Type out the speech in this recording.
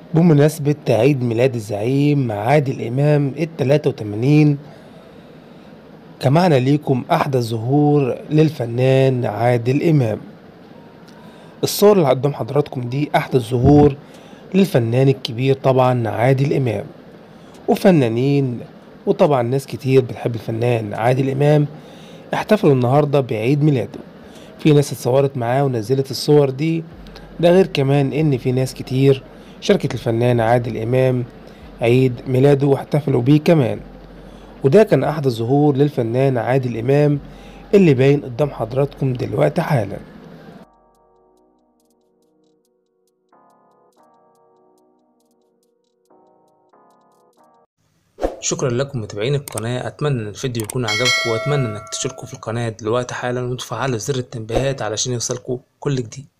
بمناسبة عيد ميلاد الزعيم عادل إمام التلاتة وتمانين جمعنا ليكم أحدث ظهور للفنان عادل إمام الصور اللي قدام حضراتكم دي أحدث ظهور للفنان الكبير طبعا عادل إمام وفنانين وطبعا ناس كتير بتحب الفنان عادل إمام احتفلوا النهاردة بعيد ميلاده في ناس اتصورت معاه ونزلت الصور دي ده غير كمان ان في ناس كتير شاركت الفنان عادل امام عيد ميلاده واحتفلوا بيه كمان وده كان احدث ظهور للفنان عادل امام اللي باين قدام حضراتكم دلوقتي حالا شكرا لكم متابعين القناة أتمنى إن الفيديو يكون عجبكم وأتمنى إنك تشتركوا في القناة دلوقتي حالا وتفعلوا زر التنبيهات علشان يوصلكوا كل جديد